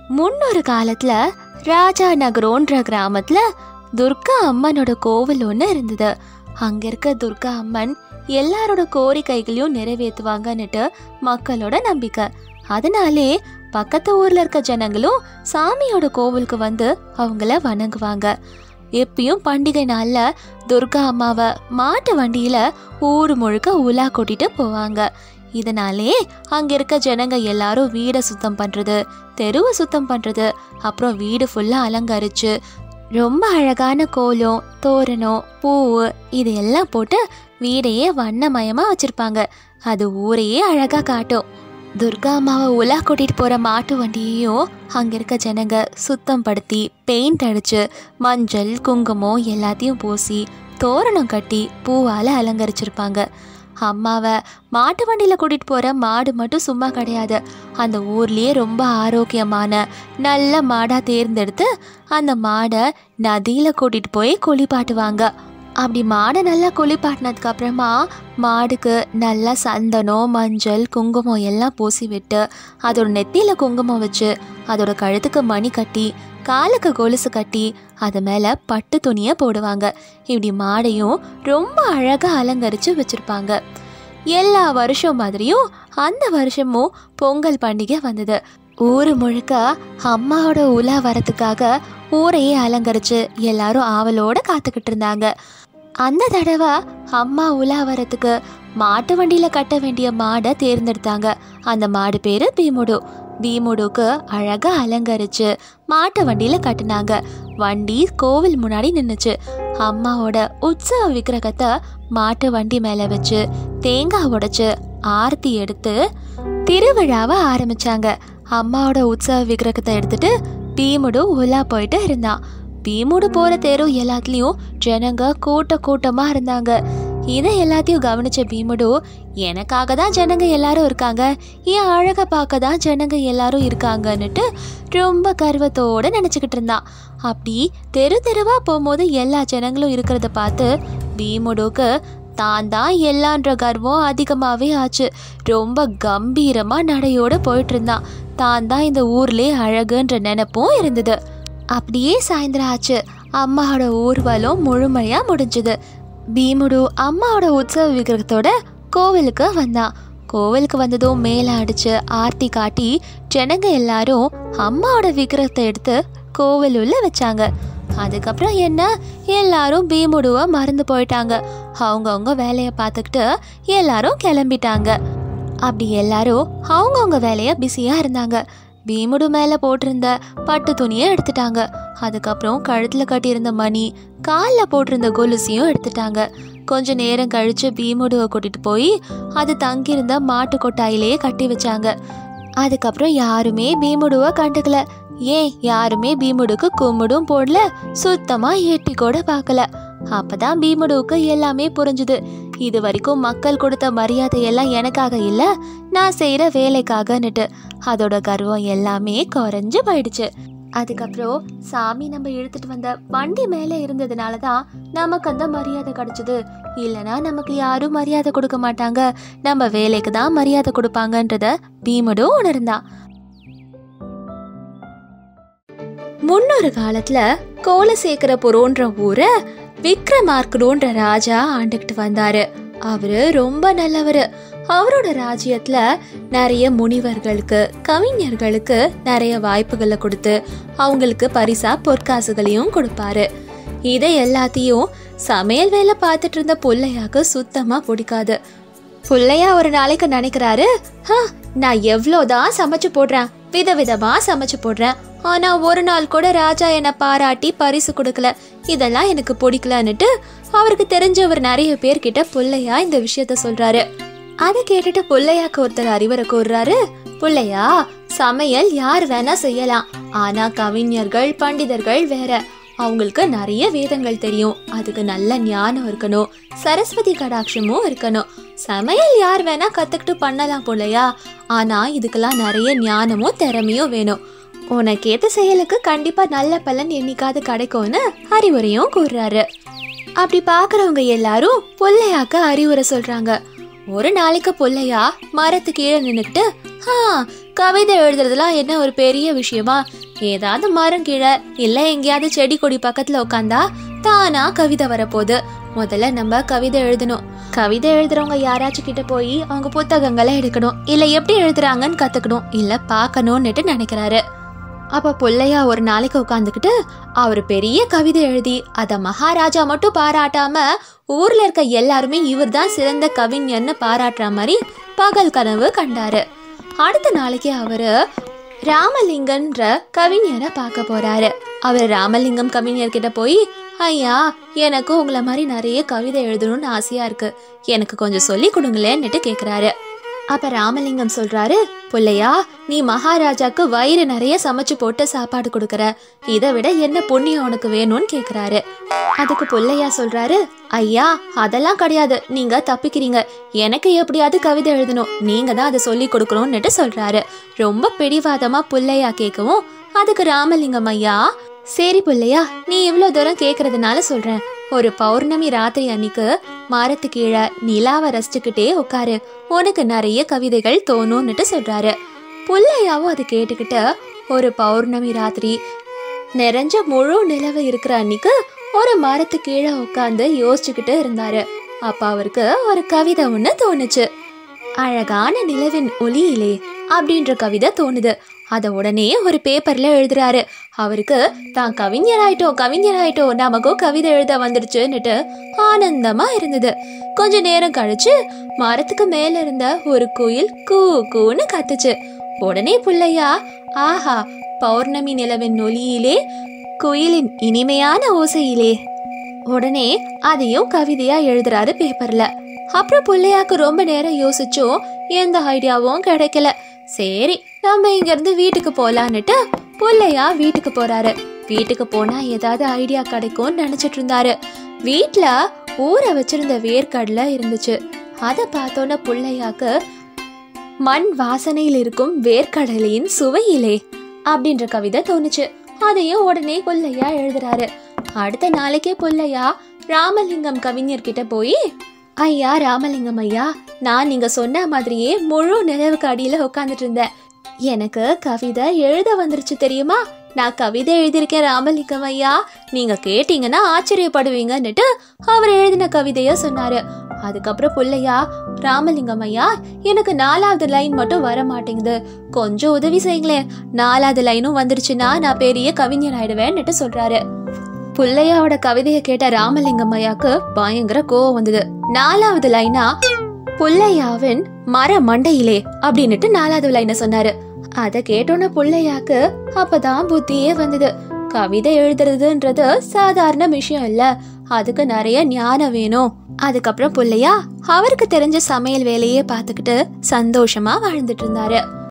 முன்னொரு காலத்துல ராஜா நகரோன்ற கிராமத்துல துர்கா அம்மனோட கோவில் ஒன்று இருந்தது அங்க இருக்க துர்கா அம்மன் எல்லாரோட கோரிக்கைகளையும் நிறைவேற்றுவாங்கன்னுட்டு மக்களோட நம்பிக்கை அதனாலே பக்கத்து ஊர்ல இருக்க ஜனங்களும் சாமியோட கோவிலுக்கு வந்து அவங்கள வணங்குவாங்க எப்பயும் பண்டிகை நாள்ல துர்கா அம்மாவை மாட்டு வண்டியில ஊர் முழுக்க உலா கூட்டிட்டு போவாங்க இதனாலே அங்க இருக்க ஜனங்க எல்லாரும் வீடை சுத்தம் பண்றது தெருவை சுத்தம் பண்றது அப்புறம் வீடு ஃபுல்லா அலங்கரிச்சு ரொம்ப அழகான கோலம் தோரணம் பூவு இது எல்லாம் போட்டு வீடையே வண்ணமயமா வச்சிருப்பாங்க அது ஊரையே அழகா காட்டும் துர்கா அம்மாவை உலா கூட்டிட்டு போற மாட்டு வண்டியையும் அங்க இருக்க ஜனங்க சுத்தம் படுத்தி பெயிண்ட் அடிச்சு மஞ்சள் குங்குமம் எல்லாத்தையும் பூசி தோரணம் கட்டி பூவால அலங்கரிச்சிருப்பாங்க அம்மாவை மாட்டு வண்டியில் கூட்டிகிட்டு போகிற மாடு மட்டும் சும்மா கிடையாது அந்த ஊர்லேயே ரொம்ப ஆரோக்கியமான நல்ல மாடாக தேர்ந்தெடுத்து அந்த மாடை நதியில் கூட்டிகிட்டு போய் குளிப்பாட்டுவாங்க அப்படி மாடை நல்லா குளிப்பாட்டினதுக்கு அப்புறமா மாடுக்கு நல்லா சந்தனம் மஞ்சள் குங்குமம் எல்லாம் பூசி விட்டு அதோட நெத்தியில் குங்குமம் வச்சு அதோட கழுத்துக்கு மணி கட்டி காலுக்கு கொலுசு கட்டி அது மேலே பட்டு துணியை போடுவாங்க இப்படி மாடையும் ரொம்ப அழகாக அலங்கரித்து வச்சுருப்பாங்க எல்லா வருஷம் மாதிரியும் அந்த வருஷமும் பொங்கல் பண்டிகை வந்தது ஊர் முழுக்க அம்மாவோட உலா வரத்துக்காக ஊரையே அலங்கரித்து எல்லாரும் ஆவலோட காத்துக்கிட்டு இருந்தாங்க அந்த தடவை அம்மா உலா வரத்துக்கு மாட்டு வண்டியில் கட்ட வேண்டிய மாடை தேர்ந்தெடுத்தாங்க அந்த மாடு பேர் பீமுடு பீமுடுக்கு அழகா அலங்கரிச்சு மாட்டு வண்டியில கட்டுனாங்க வண்டி கோவில் முன்னாடி நின்னுச்சு அம்மாவோட உற்சவ விக்கிரகத்தை மாட்டு வண்டி மேல வச்சு தேங்காய் உடைச்சு ஆரத்தி எடுத்து திருவிழாவை ஆரம்பிச்சாங்க அம்மாவோட உற்சவ விக்கிரகத்தை எடுத்துட்டு பீமுடு உலா போயிட்டு இருந்தான் பீமுடு போற தெரு எல்லாத்துலயும் ஜனங்க கூட்ட கூட்டமா இருந்தாங்க இதை எல்லாத்தையும் கவனிச்ச பீமுடு எனக்காக தான் ஜனங்க எல்லாரும் இருக்காங்க என் அழகை பார்க்க தான் ஜனங்க எல்லாரும் இருக்காங்கன்னுட்டு ரொம்ப கர்வத்தோட நினச்சிக்கிட்டு இருந்தான் அப்படி தெரு தெருவா போகும்போது எல்லா ஜனங்களும் இருக்கிறத பார்த்து பீமுடுக்கு தான் தான் எல்லான்ற கர்வம் அதிகமாகவே ஆச்சு ரொம்ப கம்பீரமாக நடையோட போயிட்டு இருந்தான் தான் தான் இந்த ஊர்லேயே அழகுன்ற நினைப்பும் இருந்தது அப்படியே சாயந்தரம் ஆச்சு அம்மாவோட ஊர்வலம் முழுமையாக முடிஞ்சுது பீமுடு அம்மாவோட உற்சவ விக்கிரகத்தோட கோவிலுக்கு வந்தான் கோவிலுக்கு வந்ததும் மேலே அடிச்சு ஆர்த்தி காட்டி ஜனங்க எல்லாரும் அம்மாவோட விக்கிரகத்தை எடுத்து கோவில் உள்ள வச்சாங்க அதுக்கப்புறம் என்ன எல்லாரும் பீமுடுவை மறந்து போயிட்டாங்க அவங்கவுங்க வேலையை பார்த்துக்கிட்டு எல்லாரும் கிளம்பிட்டாங்க அப்படி எல்லாரும் அவங்கவுங்க வேலையை பிஸியாக இருந்தாங்க பீமுடு மேலே போட்டிருந்த பட்டு துணியை எடுத்துட்டாங்க அதுக்கப்புறம் கழுத்தில் கட்டியிருந்த மணி காலில் போட்டிருந்த கொலுசையும் எடுத்துட்டாங்க கொஞ்ச நேரம் கழிச்சு பீமுடுவை கூட்டிட்டு போய் அது தங்கியிருந்த மாட்டு கொட்டாயிலேயே கட்டி வச்சாங்க அதுக்கப்புறம் யாருமே பீமுடுவை கண்டுக்கல ஏன் யாருமே பீமுடுக்கு கும்பிடும் போடல சுத்தமா எட்டி கூட பார்க்கல அப்பதான் பீமுடுவுக்கு எல்லாமே புரிஞ்சுது இது வரைக்கும் மக்கள் கொடுத்த மரியாதை எல்லாம் எனக்காக இல்ல நான் செய்யற வேலைக்காகன்னுட்டு அதோட கர்வம் எல்லாமே குறைஞ்சு போயிடுச்சு அதுக்கப்புறம் சாமி நம்ம இழுத்துட்டு வந்த வண்டி மேலே இருந்ததுனால தான் நமக்கு அந்த மரியாதை கிடைச்சது இல்லைனா நமக்கு யாரும் மரியாதை கொடுக்க மாட்டாங்க நம்ம வேலைக்கு தான் மரியாதை கொடுப்பாங்கன்றத பீமடும் உணர்ந்தான் முன்னொரு காலத்துல கோலசேகரபுரோன்ற ஊரை விக்ரமார்க்கனோன்ற ராஜா ஆண்டுகிட்டு வந்தாரு அவரு ரொம்ப நல்லவர் அவரோட ராஜ்யத்துல நிறைய முனிவர்களுக்கு கவிஞர்களுக்கு நிறைய வாய்ப்புகளை கொடுத்து அவங்களுக்கு பரிசா பொற்காசுகளையும் கொடுப்பாரு இதை எல்லாத்தையும் சமையல் வேலை பார்த்துட்டு இருந்த புள்ளையாக்கு சுத்தமா பிடிக்காது புள்ளையா ஒரு நாளைக்கு நினைக்கிறாரு "ஹ, நான் எவ்வளோதான் சமைச்சு போடுறேன் விதவிதமா சமைச்சு போடுறேன் ஆனா ஒரு நாள் கூட ராஜா என்னை பாராட்டி பரிசு கொடுக்கல இதெல்லாம் எனக்கு பிடிக்கலன்னுட்டு அவருக்கு தெரிஞ்சவர் நிறைய பேர்கிட்ட புள்ளையா இந்த விஷயத்த சொல்றாரு அதை கேட்டுட்டு புள்ளையாக்கு ஒருத்தர் அறிவுரை கூறுறாரு புள்ளையா சமையல் யார் வேணா செய்யலாம் ஆனா கவிஞர்கள் பண்டிதர்கள் வேற அவங்களுக்கு நிறைய வேதங்கள் தெரியும் அதுக்கு நல்ல ஞானம் இருக்கணும் சரஸ்வதி கடாட்சமும் இருக்கணும் சமையல் யார் வேணா கத்துக்கிட்டு பண்ணலாம் போலையா ஆனா இதுக்கெல்லாம் நிறைய ஞானமும் திறமையும் வேணும் உனக்கேத்த செயலுக்கு கண்டிப்பா நல்ல பலன் என்னைக்காவது கிடைக்கும்னு அறிவுரையும் கூறுறாரு அப்படி பார்க்கறவங்க எல்லாரும் பொல்லையாக்க அறிவுரை சொல்றாங்க ஒரு நாளைக்கு பொல்லையா மரத்து கீழே நின்னுக்கிட்டு ஆ கவிதை எழுதுறதுலாம் என்ன ஒரு பெரிய விஷயமா ஏதாவது மரம் கீழே இல்ல எங்கேயாவது செடி கொடி பக்கத்துல உட்காந்தா தானா கவிதை வரப்போகுது முதல்ல நம்ம கவிதை எழுதணும் கவிதை எழுதுறவங்க யாராச்சும் கிட்ட போய் அவங்க புத்தகங்களை எடுக்கணும் இல்ல எப்படி எழுதுறாங்கன்னு கத்துக்கணும் இல்ல பார்க்கணும்னுட்டு நினைக்கிறாரு அப்ப புள்ளையா ஒரு நாளைக்கு உட்காந்துக்கிட்டு அவர் பெரிய கவிதை எழுதி அத மகாராஜா மட்டும் பாராட்டாம ஊர்ல இருக்க எல்லாருமே இவர் தான் சிறந்த கவிஞர்னு பாராட்டுற மாதிரி பகல் கனவு கண்டாரு அடுத்த நாளைக்கு அவரு ராமலிங்கன்ற கவிஞரை பார்க்க போறாரு அவர் ராமலிங்கம் கவிஞர்கிட்ட போய் ஐயா எனக்கு உங்களை மாதிரி நிறைய கவிதை எழுதணும்னு ஆசையா இருக்கு எனக்கு கொஞ்சம் சொல்லி கொடுங்களேன்னுட்டு கேக்குறாரு அப்ப ராமலிங்கம் சொல்றாரு புள்ளையா நீ மகாராஜாக்கு வயிறு நிறைய சமைச்சு போட்டு சாப்பாடு கொடுக்கற இதை விட என்ன புண்ணியம் உனக்கு வேணும்னு கேக்குறாரு அதுக்கு புள்ளையா சொல்றாரு ஐயா அதெல்லாம் கிடையாது நீங்க தப்பிக்கிறீங்க எனக்கு எப்படியாவது கவிதை எழுதணும் நீங்க தான் அதை சொல்லி கொடுக்கணும்னுட்டு சொல்றாரு ரொம்ப பிடிவாதமா புள்ளையா கேட்கவும் அதுக்கு ராமலிங்கம் ஐயா சரி புள்ளையா நீ இவ்வளோ தூரம் கேட்கறதுனால சொல்றேன் ஒரு பௌர்ணமி ராத்திரி அன்னைக்கு மரத்து கீழே நிலாவை ரசிச்சுக்கிட்டே உட்காரு உனக்கு நிறைய கவிதைகள் தோணும்னுட்டு சொல்றாரு புள்ளையாவும் அது கேட்டுக்கிட்டு ஒரு பௌர்ணமி ராத்திரி நிறைஞ்ச முழு நிலவு இருக்கிற அன்னைக்கு ஒரு மரத்து கீழே உட்காந்து யோசிச்சுக்கிட்டு இருந்தாரு அப்ப அவருக்கு ஒரு கவிதை ஒண்ணு தோணுச்சு அழகான நிலவின் ஒளியிலே அப்படின்ற கவிதை தோணுது அத உடனே ஒரு பேப்பர்ல எழுதுறாரு அவருக்கு தான் கவிஞராயிட்டோம் கவிஞராயிட்டோம் நமக்கும் கவிதை எழுத வந்துடுச்சுன்னுட்டு ஆனந்தமா இருந்தது கொஞ்ச நேரம் கழிச்சு மரத்துக்கு மேல இருந்த ஒரு குயில் கூ கூன்னு கத்துச்சு உடனே புள்ளையா ஆஹா பௌர்ணமி நிலவின் ஒளியிலே குயிலின் இனிமையான ஓசையிலே உடனே அதையும் கவிதையா எழுதுறாரு பேப்பர்ல அப்புறம் புள்ளையாக்கு ரொம்ப நேரம் யோசிச்சும் எந்த ஐடியாவும் கிடைக்கல சரி நம்ம இங்க இருந்து வீட்டுக்கு போலான்னுட்டு புள்ளையா வீட்டுக்கு போறாரு வீட்டுக்கு போனா ஏதாவது ஐடியா கிடைக்கும்னு நினைச்சிட்டு இருந்தாரு வீட்ல ஊற வச்சிருந்த வேர்க்கடலை இருந்துச்சு அதை பார்த்தோன்ன புள்ளையாக்கு மண் வாசனையில் இருக்கும் வேர்க்கடலையின் சுவையிலே அப்படின்ற கவிதை தோணுச்சு அதையும் உடனே புள்ளையா எழுதுறாரு அடுத்த நாளைக்கே புள்ளையா ராமலிங்கம் கவிஞர்கிட்ட போய் ஐயா ராமலிங்கம் ஐயா நான் நீங்க சொன்ன மாதிரியே முழு நிலவுக்கு அடியில உட்காந்துட்டு இருந்தேன் எனக்கு கவிதை எழுத வந்துருச்சு தெரியுமா நான் கவிதை எழுதியிருக்கேன் ராமலிங்கம் ஐயா நீங்க கேட்டீங்கன்னா ஆச்சரியப்படுவீங்கன்னுட்டு அவர் எழுதின கவிதைய சொன்னாரு அதுக்கப்புறம் புள்ளையா ராமலிங்கம் ஐயா எனக்கு நாலாவது லைன் மட்டும் வர மாட்டேங்குது கொஞ்சம் உதவி செய்யுங்களேன் நாலாவது லைனும் வந்துருச்சுன்னா நான் பெரிய கவிஞர் ஆயிடுவேன்னுட்டு சொல்றாரு புள்ளையாவோட கவிதையை கேட்ட ராமலிங்கம் ஐயாக்கு பயங்கர கோவம் வந்தது நாலாவது லைனா புள்ளையாவின் மர மண்டையிலே அப்படின்னுட்டு நாலாவது லைனை சொன்னாரு அத கேட்டோன்ன புள்ளையாக்கு அப்பதான் புத்தியே வந்தது கவிதை எழுதுறதுன்றது சாதாரண விஷயம் இல்ல அதுக்கு நிறைய ஞானம் வேணும் அதுக்கப்புறம் புள்ளையா அவருக்கு தெரிஞ்ச சமையல் வேலையே பார்த்துக்கிட்டு சந்தோஷமா வாழ்ந்துட்டு இருந்தாரு